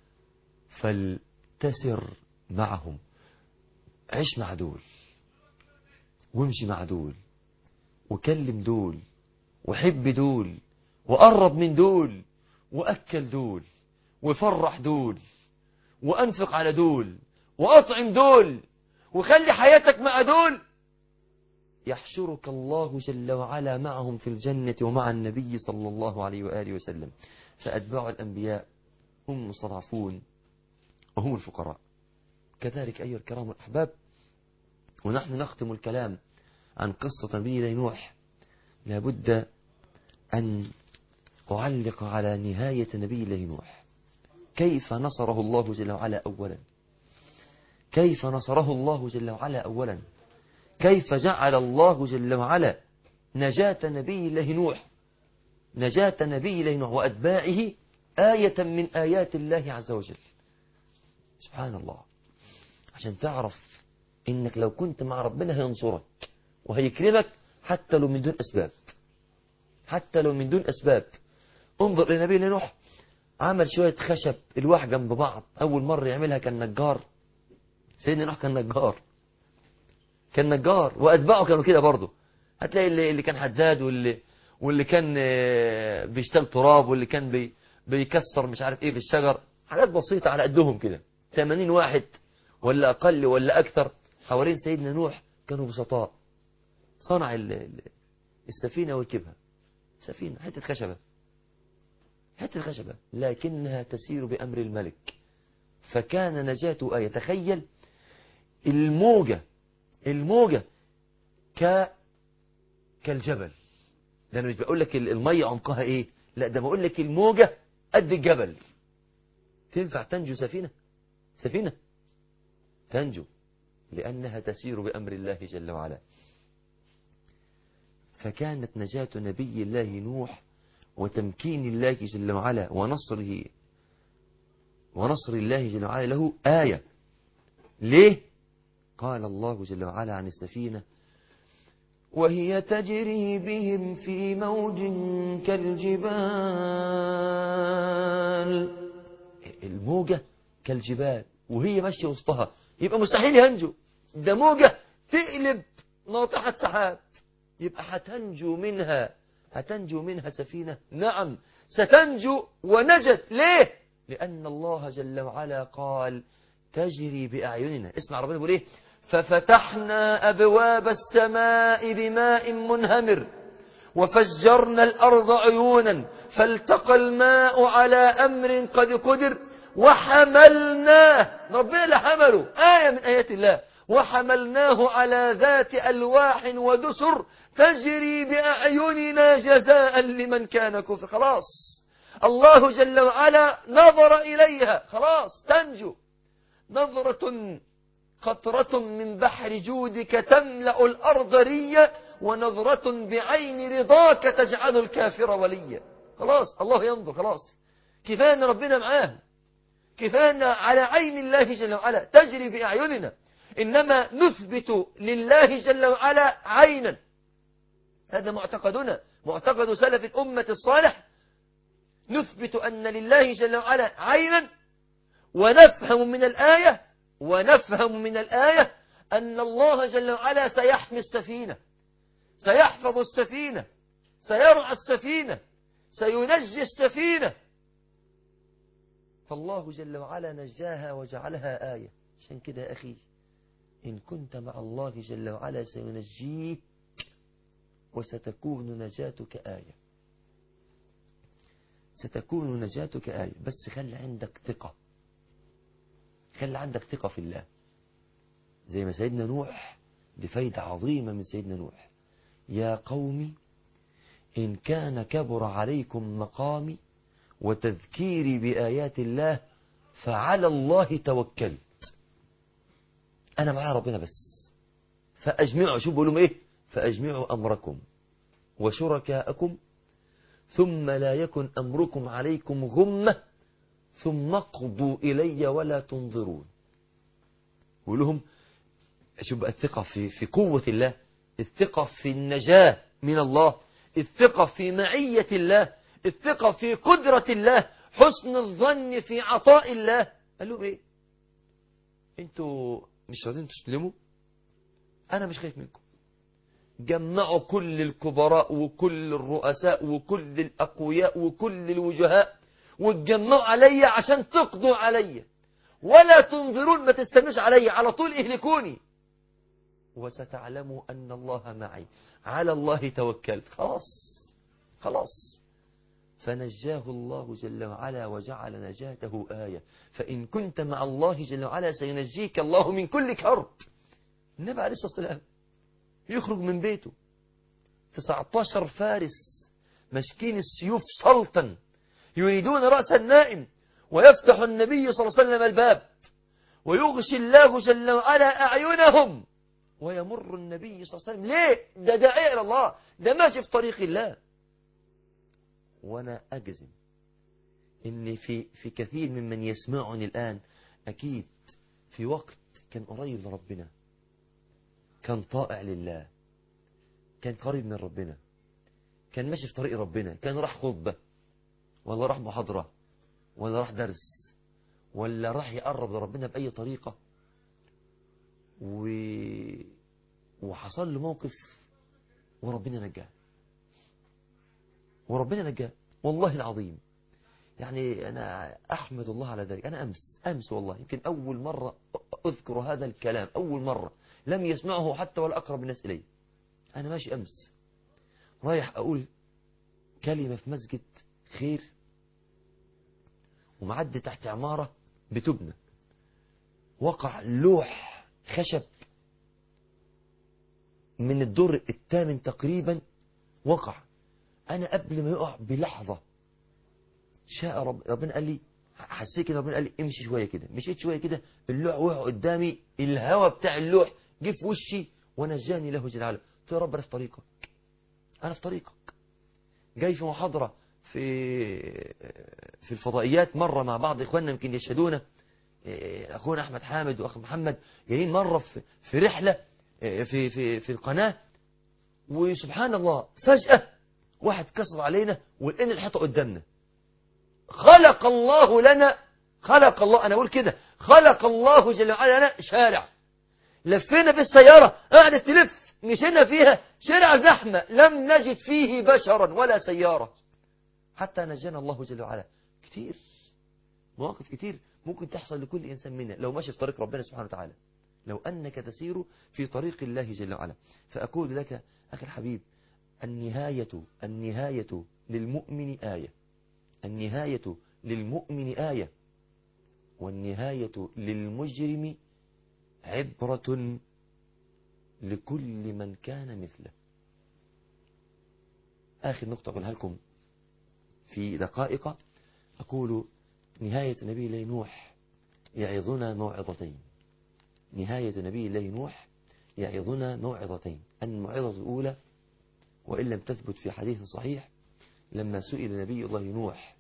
فلتسر معهم عش مع دول وامشي مع دول وكلم دول وحب دول وقرب من دول وأكل دول وفرح دول وأنفق على دول وأطعم دول وخلي حياتك مع دول يحشرك الله جل وعلا معهم في الجنة ومع النبي صلى الله عليه وآله وسلم فأتباع الأنبياء هم المستضعفون وهم الفقراء كذلك أيها الكرام الأحباب ونحن نختم الكلام عن قصة نبي نوح لابد أن أعلق على نهاية نبي نوح كيف نصره الله جل وعلا أولا كيف نصره الله جل وعلا أولا كيف جعل الله جل وعلا نجاة نبي الله نوح نجاة نبي الله نوح وأتباعه آية من آيات الله عز وجل سبحان الله عشان تعرف إنك لو كنت مع ربنا هينصرك وهيكرمك حتى لو من دون أسباب حتى لو من دون أسباب انظر لنبي نوح عمل شوية خشب الواح جنب بعض أول مرة يعملها كان نجار سيدنا نوح كان نجار كان نجار وأتباعه كانوا كده برضه هتلاقي اللي, اللي كان حداد واللي واللي كان بيشتغل تراب واللي كان بي بيكسر مش عارف ايه في الشجر حاجات بسيطة على قدهم كده 80 واحد ولا أقل ولا أكثر حوالين سيدنا نوح كانوا بسطاء صنع السفينة وركبها سفينة حتة خشبة حتة خشبة لكنها تسير بأمر الملك فكان نجاته آية تخيل الموجة الموجة ك كالجبل ده أنا مش بقول لك المية عمقها إيه لا ده بقول لك الموجة قد الجبل تنفع تنجو سفينة سفينة تنجو لأنها تسير بأمر الله جل وعلا فكانت نجاة نبي الله نوح وتمكين الله جل وعلا ونصره ونصر الله جل وعلا له آية ليه قال الله جل وعلا عن السفينة وهي تجري بهم في موج كالجبال الموجة كالجبال وهي ماشية وسطها يبقى مستحيل ينجو ده موجة تقلب ناطحة سحاب يبقى هتنجو منها هتنجو منها سفينة نعم ستنجو ونجت ليه لأن الله جل وعلا قال تجري بأعيننا اسمع ربنا بيقول ايه ففتحنا أبواب السماء بماء منهمر وفجرنا الأرض عيونا فالتقى الماء على أمر قد قدر وحملناه ربنا اللي حمله آية من آيات الله وحملناه على ذات ألواح ودسر تجري بأعيننا جزاء لمن كان كفر خلاص الله جل وعلا نظر إليها خلاص تنجو نظرة قطرة من بحر جودك تملأ الأرض ريا ونظرة بعين رضاك تجعل الكافر وليا خلاص الله ينظر خلاص كفاية أن ربنا معاه كفاية أن على عين الله جل وعلا تجري بأعيننا إنما نثبت لله جل وعلا عينا هذا معتقدنا معتقد سلف الأمة الصالح نثبت أن لله جل وعلا عينا ونفهم من الآية ونفهم من الآية أن الله جل وعلا سيحمي السفينة سيحفظ السفينة سيرعى السفينة سينجي السفينة فالله جل وعلا نجاها وجعلها آية عشان كده يا أخي إن كنت مع الله جل وعلا سينجيك وستكون نجاتك آية ستكون نجاتك آية بس خلي عندك ثقة خلي عندك ثقة في الله زي ما سيدنا نوح بفايدة عظيمة من سيدنا نوح يا قوم إن كان كبر عليكم مقامي وتذكيري بآيات الله فعلى الله توكلت أنا معاه ربنا بس فأجمعوا شوف بقولهم إيه فأجمعوا أمركم وشركاءكم ثم لا يكن أمركم عليكم غمة ثم اقضوا إلي ولا تنظرون يقول لهم شوف بقى الثقة في, في قوة الله الثقة في النجاة من الله الثقة في معية الله الثقة في قدرة الله حسن الظن في عطاء الله قال لهم ايه انتوا مش راضين تسلموا انا مش خايف منكم جمعوا كل الكبراء وكل الرؤساء وكل الأقوياء وكل الوجهاء وتجمعوا علي عشان تقضوا علي ولا تنظرون ما تستنوش علي على طول اهلكوني وستعلموا أن الله معي على الله توكلت خلاص خلاص فنجاه الله جل وعلا وجعل نجاته آية فإن كنت مع الله جل وعلا سينجيك الله من كل كرب النبي عليه الصلاة والسلام يخرج من بيته 19 فارس مشكين السيوف سلطا يريدون رأس النائم ويفتح النبي صلى الله عليه وسلم الباب ويغشي الله جل وعلا أعينهم ويمر النبي صلى الله عليه وسلم ليه ده داعي إلى الله ده ماشي في طريق الله وأنا أجزم إن في في كثير ممن يسمعني الآن أكيد في وقت كان قريب لربنا كان طائع لله كان قريب من ربنا كان ماشي في طريق ربنا كان راح خطبة ولا راح محاضرة ولا راح درس ولا راح يقرب لربنا بأي طريقة و... وحصل له موقف وربنا نجاه وربنا نجاه والله العظيم يعني أنا أحمد الله على ذلك أنا أمس أمس والله يمكن أول مرة أذكر هذا الكلام أول مرة لم يسمعه حتى ولا أقرب الناس إلي أنا ماشي أمس رايح أقول كلمة في مسجد خير ومعدي تحت عمارة بتبنى وقع لوح خشب من الدور الثامن تقريبا وقع انا قبل ما يقع بلحظة شاء رب ربنا قال لي حسيت كده ربنا قال لي امشي شوية كده مشيت شوية كده اللوح وقع قدامي الهواء بتاع اللوح جه في وشي ونجاني له جل وعلا قلت يا رب انا في طريقك انا في طريقك جاي في محاضرة في في الفضائيات مرة مع بعض اخواننا يمكن يشهدونا اخونا احمد حامد واخ محمد جايين مرة في في رحلة في في في القناة وسبحان الله فجأة واحد كسر علينا ولقينا الحيطة قدامنا خلق الله لنا خلق الله انا اقول كده خلق الله جل وعلا لنا شارع لفينا في السيارة قعدت تلف مشينا فيها شارع زحمة لم نجد فيه بشرا ولا سيارة حتى نجانا الله جل وعلا كتير مواقف كتير ممكن تحصل لكل إنسان منا لو ماشي في طريق ربنا سبحانه وتعالى لو أنك تسير في طريق الله جل وعلا فأقول لك أخي الحبيب النهاية النهاية للمؤمن آية النهاية للمؤمن آية والنهاية للمجرم عبرة لكل من كان مثله آخر نقطة أقولها لكم في دقائق أقول نهاية نبي الله نوح يعظنا موعظتين نهاية نبي الله نوح يعظنا موعظتين الموعظة الأولى وإن لم تثبت في حديث صحيح لما سئل نبي الله نوح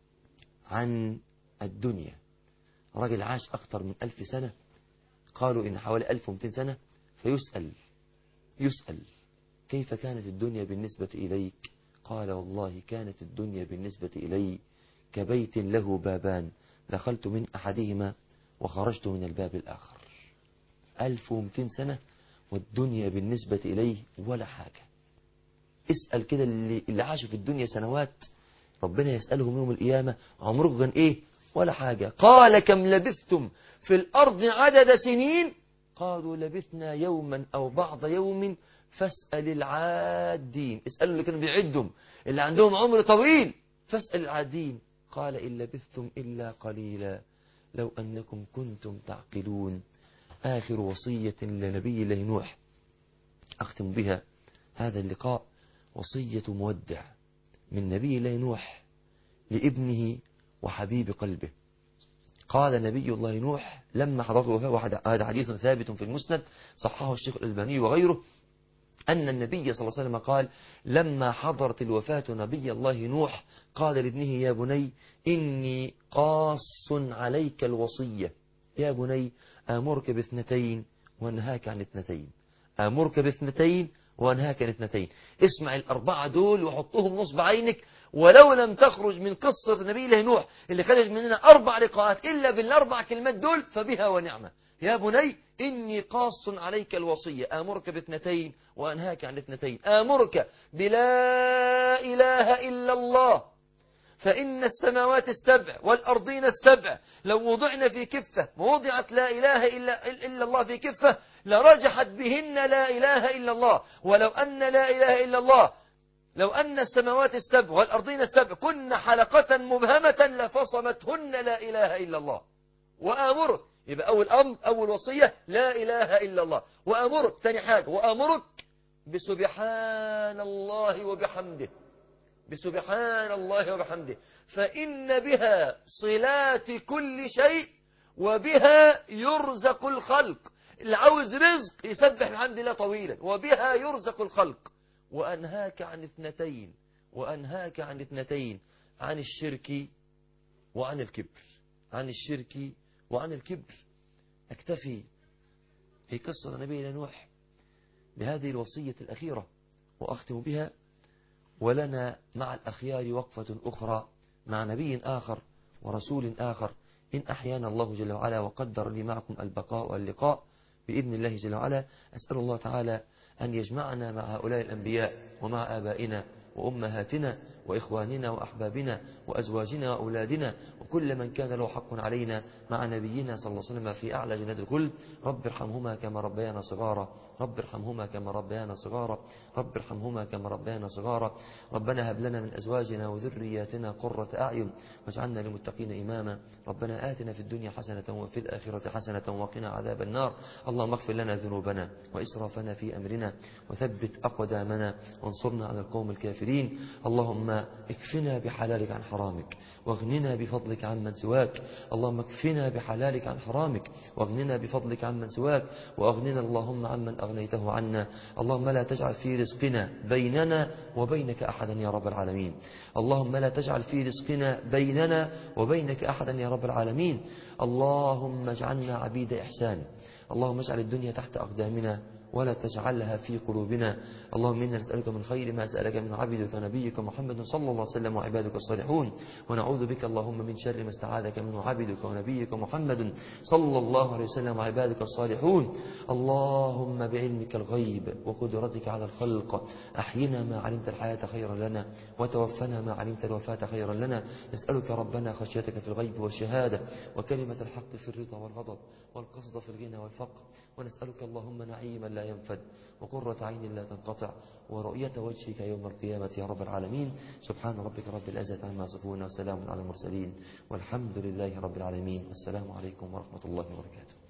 عن الدنيا رجل عاش أكثر من ألف سنة قالوا إن حوالي ألف ومتين سنة فيسأل يسأل كيف كانت الدنيا بالنسبة إليك قال والله كانت الدنيا بالنسبة إلي كبيت له بابان دخلت من أحدهما وخرجت من الباب الآخر ألف ومتين سنة والدنيا بالنسبة إليه ولا حاجة اسأل كده اللي, اللي عاشوا في الدنيا سنوات ربنا يسألهم يوم القيامة عمركم كان إيه ولا حاجة قال كم لبثتم في الأرض عدد سنين قالوا لبثنا يوما أو بعض يوم فاسأل العادين اسألوا اللي كانوا بيعدهم اللي عندهم عمر طويل فاسأل العادين قال إن لبثتم إلا قليلا لو أنكم كنتم تعقلون آخر وصية لنبي الله نوح أختم بها هذا اللقاء وصية مودع من نبي الله نوح لابنه وحبيب قلبه قال نبي الله نوح لما حضرته الوفاة هذا حديث ثابت في المسند صححه الشيخ الألباني وغيره أن النبي صلى الله عليه وسلم قال لما حضرت الوفاة نبي الله نوح قال لابنه يا بني إني قاص عليك الوصية يا بني آمرك باثنتين وانهاك عن اثنتين آمرك باثنتين وانهاك عن اثنتين اسمع الأربعة دول وحطهم نصب عينك ولو لم تخرج من قصة نبي الله نوح اللي خرج مننا أربع لقاءات إلا بالأربع كلمات دول فبها ونعمة يا بني إني قاص عليك الوصية آمرك باثنتين وأنهاك عن اثنتين آمرك بلا إله إلا الله فإن السماوات السبع والأرضين السبع لو وضعن في كفة ووضعت لا إله إلا, إلا الله في كفة لرجحت بهن لا إله إلا الله ولو أن لا إله إلا الله لو أن السماوات السبع والأرضين السبع كن حلقة مبهمة لفصمتهن لا إله إلا الله وآمرك يبقى أول أمر أول وصية لا إله إلا الله وأمرك ثاني حاجة وأمرك بسبحان الله وبحمده بسبحان الله وبحمده فإن بها صلات كل شيء وبها يرزق الخلق اللي عاوز رزق يسبح بحمد الله طويلا وبها يرزق الخلق وأنهاك عن اثنتين وأنهاك عن اثنتين عن الشرك وعن الكبر عن الشرك وعن الكبر أكتفي في قصة نبينا نوح بهذه الوصية الأخيرة وأختم بها ولنا مع الأخيار وقفة أخرى مع نبي آخر ورسول آخر إن أحيانا الله جل وعلا وقدر لي معكم البقاء واللقاء بإذن الله جل وعلا أسأل الله تعالى أن يجمعنا مع هؤلاء الأنبياء ومع آبائنا وأمهاتنا وإخواننا وأحبابنا وأزواجنا وأولادنا وكل من كان له حق علينا مع نبينا صلى الله عليه وسلم في أعلى جنات الكل رب ارحمهما كما ربيانا صغارا رب ارحمهما كما ربيانا صغارا رب ارحمهما كما ربيانا صغارا ربنا هب لنا من أزواجنا وذرياتنا قرة أعين واجعلنا للمتقين إماما ربنا آتنا في الدنيا حسنة وفي الآخرة حسنة وقنا عذاب النار اللهم اغفر لنا ذنوبنا وإسرافنا في أمرنا وثبت أقدامنا وانصرنا على القوم الكافرين اللهم اكفنا بحلالك عن حرامك واغننا بفضلك عمن سواك اللهم اكفنا بحلالك عن حرامك واغننا بفضلك عمن سواك واغننا اللهم عمن أغنيته عنا اللهم لا تجعل في رزقنا بيننا وبينك أحدا يا رب العالمين اللهم لا تجعل في رزقنا بيننا وبينك أحدا يا رب العالمين اللهم اجعلنا عبيد إحسان اللهم اجعل الدنيا تحت أقدامنا ولا تجعلها في قلوبنا اللهم إنا نسألك من خير ما سألك من عبدك ونبيك محمد صلى الله عليه وسلم وعبادك الصالحون ونعوذ بك اللهم من شر ما استعاذك منه عبدك ونبيك محمد صلى الله عليه وسلم وعبادك الصالحون اللهم بعلمك الغيب وقدرتك على الخلق أحينا ما علمت الحياة خيرا لنا وتوفنا ما علمت الوفاة خيرا لنا نسألك ربنا خشيتك في الغيب والشهادة وكلمة الحق في الرضا والغضب والقصد في الغنى والفقر ونسألك اللهم نعيما لا ينفد وقرة عين لا تنقطع ورؤية وجهك يوم القيامة يا رب العالمين سبحان ربك رب العزة عما يصفون وسلام على المرسلين والحمد لله رب العالمين السلام عليكم ورحمة الله وبركاته